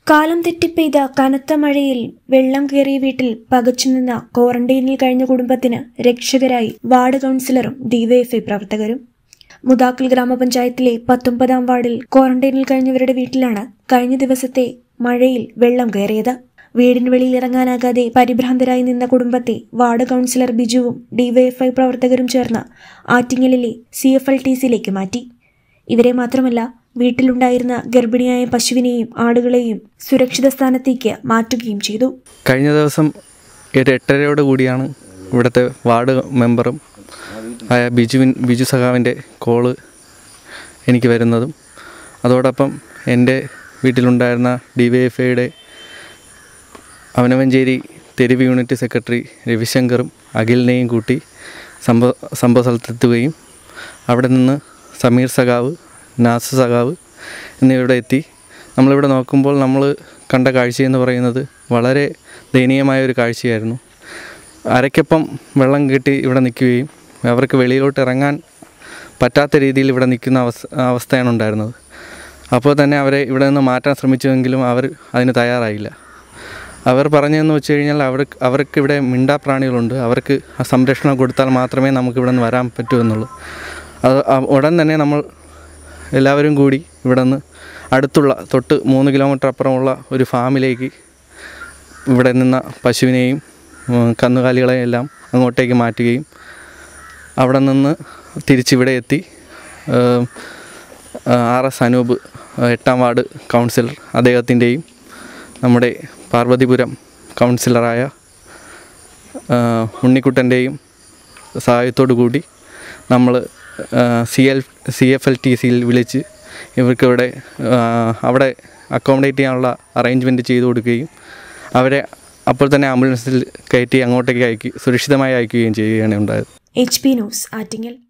കാലം തെറ്റിപ്പെയ്ത കനത്ത മഴയിൽ വെള്ളം കയറിയ വീട്ടിൽ പകച്ചുനിന്ന ക്വാറന്റൈനിൽ കഴിഞ്ഞ കുടുംബത്തിന് രക്ഷകരായി വാർഡ് കൗൺസിലറും ഡിവൈഎഫ്ഐ പ്രവർത്തകരും മുതാക്കൽ ഗ്രാമപഞ്ചായത്തിലെ പത്തൊമ്പതാം വാർഡിൽ ക്വാറന്റൈനിൽ കഴിഞ്ഞവരുടെ വീട്ടിലാണ് കഴിഞ്ഞ ദിവസത്തെ മഴയിൽ വെള്ളം കയറിയത് വീടിന് വെളിയിൽ ഇറങ്ങാനാകാതെ പരിഭ്രാന്തരായി നിന്ന കുടുംബത്തെ വാർഡ് കൗൺസിലർ ബിജുവും ഡിവൈഎഫ്ഐ പ്രവർത്തകരും ചേർന്ന് ആറ്റിങ്ങലിലെ സി എഫ് എൽ ടി സിയിലേക്ക് മാറ്റി ഇവരെ മാത്രമല്ല വീട്ടിലുണ്ടായിരുന്ന ഗർഭിണിയായ പശുവിനെയും ആടുകളെയും സുരക്ഷിത സ്ഥാനത്തേക്ക് മാറ്റുകയും ചെയ്തു കഴിഞ്ഞ ദിവസം ഒരു എട്ടരയോട് കൂടിയാണ് ഇവിടുത്തെ വാർഡ് മെമ്പറും ആയ ബിജുവിൻ ബിജു സഖാവിൻ്റെ കോള് എനിക്ക് വരുന്നതും അതോടൊപ്പം എൻ്റെ വീട്ടിലുണ്ടായിരുന്ന ഡി വൈ എഫ് ഐയുടെ അവനവഞ്ചേരി തെരുവ് യൂണിറ്റ് സെക്രട്ടറി രവിശങ്കറും അഖിലിനെയും കൂട്ടി സംഭവ സംഭവ സ്ഥലത്തെത്തുകയും അവിടെ നിന്ന് സമീർ സഖാവ് നാസ് സഖാവ് എന്നിവരുടെ എത്തി നമ്മളിവിടെ നോക്കുമ്പോൾ നമ്മൾ കണ്ട കാഴ്ചയെന്ന് പറയുന്നത് വളരെ ദയനീയമായ ഒരു കാഴ്ചയായിരുന്നു അരയ്ക്കൊപ്പം വെള്ളം കെട്ടി ഇവിടെ നിൽക്കുകയും അവർക്ക് വെളിയിലോട്ട് ഇറങ്ങാൻ പറ്റാത്ത രീതിയിൽ ഇവിടെ നിൽക്കുന്ന അവസ്ഥ അവസ്ഥയാണ് ഉണ്ടായിരുന്നത് അപ്പോൾ തന്നെ അവരെ ഇവിടെ നിന്ന് മാറ്റാൻ ശ്രമിച്ചുവെങ്കിലും അവർ അതിന് തയ്യാറായില്ല അവർ പറഞ്ഞതെന്ന് വെച്ച് കഴിഞ്ഞാൽ അവർക്ക് അവർക്ക് ഇവിടെ മിണ്ടാപ്രാണികളുണ്ട് അവർക്ക് ആ സംരക്ഷണം കൊടുത്താൽ മാത്രമേ നമുക്ക് ഇവിടെ നിന്ന് വരാൻ പറ്റൂ എന്നുള്ളൂ അത് അ- ഉടൻ തന്നെ നമ്മൾ എല്ലാവരും കൂടി ഇവിടെ നിന്ന് അടുത്തുള്ള തൊട്ട് മൂന്ന് കിലോമീറ്റർ അപ്പുറമുള്ള ഒരു ഫാമിലേക്ക് ഇവിടെ നിന്ന പശുവിനെയും ഉം, കന്നുകാലികളെയും എല്ലാം അങ്ങോട്ടേക്ക് മാറ്റുകയും അവിടെ നിന്ന് തിരിച്ചിവിടെ എത്തി ഏം, ആർ എസ് അനൂപ് എട്ടാം വാർഡ് കൗൺസിലർ അദ്ദേഹത്തിൻ്റെയും നമ്മുടെ പാർവതിപുരം കൗൺസിലറായ ആ, ഉണ്ണിക്കുട്ടൻ്റെയും സഹായത്തോടു കൂടി നമ്മൾ C L C F L T സിയിൽ വിളിച്ച് ഇവർക്ക് ഇവിടെ ആ, അവിടെ അക്കോമഡേറ്റ് ചെയ്യാനുള്ള അറേഞ്ച്മെൻറ്റ് ചെയ്തു കൊടുക്കുകയും അവരെ അപ്പോൾ തന്നെ ആംബുലൻസിൽ കയറ്റി അങ്ങോട്ടേക്ക് അയക്കി സുരക്ഷിതമായി അയക്കുകയും ചെയ്യുകയാണ് ഉണ്ടായത് എച്ച് പി ന്യൂസ് ആറ്റിങ്ങൽ